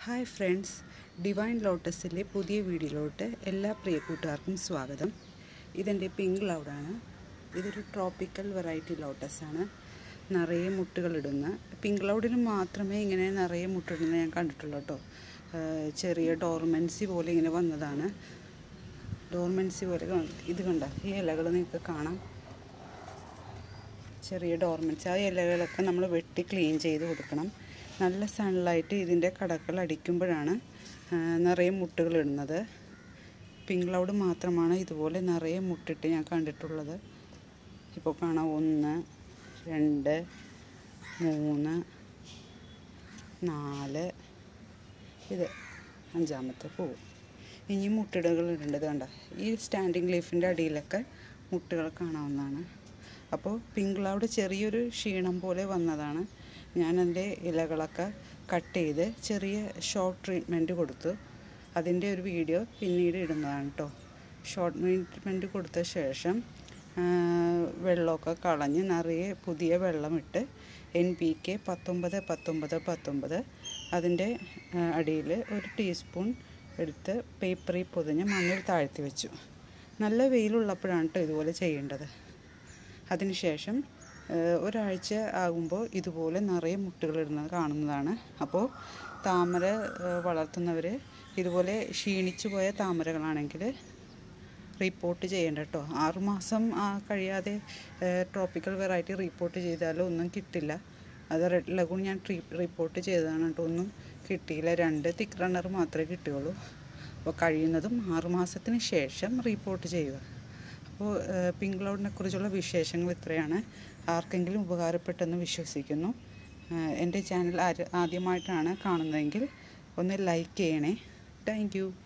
hi friends divine ലോട്ടസിലെ പുതിയ വീഡിയോയിലോട്ട് എല്ലാ പ്രിയ കൂട്ടുകാർക്കും സ്വാഗതം ഇതെൻ്റെ പിങ്ക് ക്ലൗഡാണ് ഇതൊരു ട്രോപ്പിക്കൽ വെറൈറ്റി ലോട്ടസാണ് നിറയെ മുട്ടുകളിടുന്ന പിങ്ക് ക്ലൗഡിന് മാത്രമേ ഇങ്ങനെ നിറയെ മുട്ടിടുന്നത് ഞാൻ കണ്ടിട്ടുള്ളൂ കേട്ടോ ചെറിയ ഡോർമെൻസി പോലെ ഇങ്ങനെ വന്നതാണ് ഡോർമെൻസി പോലെ കാണ- ഇത് കണ്ട ഈ ഇലകൾ നിങ്ങൾക്ക് കാണാം ചെറിയ ഡോർമെൻസ് ആ ഇലകളൊക്കെ നമ്മൾ വെട്ടി ക്ലീൻ ചെയ്ത് കൊടുക്കണം നല്ല സൺലൈറ്റ് ഇതിൻ്റെ കടക്കൾ അടിക്കുമ്പോഴാണ് ആ, നിറയെ മുട്ടുകൾ ഇടുന്നത് പിങ്ക് ക്ലൗഡ് മാത്രമാണ് ഇതുപോലെ നിറയെ മുട്ടിട്ട് ഞാൻ കണ്ടിട്ടുള്ളത് ഇപ്പോൾ കാണാം ഒന്ന് രണ്ട് മൂന്ന് നാല് ഇത് അഞ്ചാമത്തെ പൂവ് ഇനി മുട്ടിടകൾ ഇടേണ്ടത് കണ്ട ഈ സ്റ്റാൻഡിങ് ലീഫിൻ്റെ അടിയിലൊക്കെ മുട്ടുകൾ കാണാവുന്നതാണ് അപ്പോൾ പിങ്ക് ക്ലൗഡ് ചെറിയൊരു ക്ഷീണം പോലെ വന്നതാണ് ഞാൻ എൻ്റെ ഇലകളൊക്കെ കട്ട് ചെയ്ത് ചെറിയ ഷോർട്ട് ട്രീറ്റ്മെൻറ്റ് കൊടുത്തു അതിൻ്റെ ഒരു വീഡിയോ പിന്നീട് ഇടുന്നതാണ് കേട്ടോ ഷോർട്ട് ട്രീറ്റ്മെൻറ്റ് കൊടുത്ത ശേഷം ആ, വെള്ളമൊക്കെ കളഞ്ഞ് നിറയെ പുതിയ വെള്ളമിട്ട് എൻ പി കെ പത്തൊമ്പത് പത്തൊമ്പത് പത്തൊമ്പത് അതിൻ്റെ അടിയിൽ ഒരു ടീസ്പൂൺ എടുത്ത് പേപ്പറിൽ പൊതിഞ്ഞ് മണ്ണിൽ താഴ്ത്തി വെച്ചു നല്ല വെയിലുള്ളപ്പോഴാണ് കേട്ടോ ഇതുപോലെ ചെയ്യേണ്ടത് അതിനുശേഷം ഏഹ്, ഒരാഴ്ച ആകുമ്പോൾ ഇതുപോലെ നിറയെ മുട്ടുകളിടുന്നത് കാണുന്നതാണ് അപ്പോൾ താമര വളർത്തുന്നവർ ഇതുപോലെ ക്ഷീണിച്ചു പോയ താമരകളാണെങ്കിൽ റിപ്പോർട്ട് ചെയ്യേണ്ട കേട്ടോ ആറുമാസം ആ, കഴിയാതെ ട്രോപ്പിക്കൽ വെറൈറ്റി റിപ്പോർട്ട് ചെയ്താലും ഒന്നും കിട്ടില്ല അത് റെഡ് ലഗൂൺ ഞാൻ ട്രീ റിപ്പോർട്ട് ചെയ്തതാണ് കേട്ടോ ഒന്നും കിട്ടിയില്ല രണ്ട് തിക്ക് റണ്ണർ മാത്രമേ കിട്ടുകയുള്ളൂ അപ്പോൾ കഴിയുന്നതും ആറുമാസത്തിന് ശേഷം റിപ്പോർട്ട് ചെയ്യുക അപ്പോൾ പിങ്ക് ക്ലൗഡിനെ കുറിച്ചുള്ള വിശേഷങ്ങൾ ഇത്രയാണ് ആർക്കെങ്കിലും ഉപകാരപ്പെട്ടെന്ന് വിശ്വസിക്കുന്നു ഏഹ്, എൻ്റെ ചാനൽ ആര് ആദ്യമായിട്ടാണ് കാണുന്നതെങ്കിൽ ഒന്ന് ലൈക്ക് ചെയ്യണേ താങ്ക് യു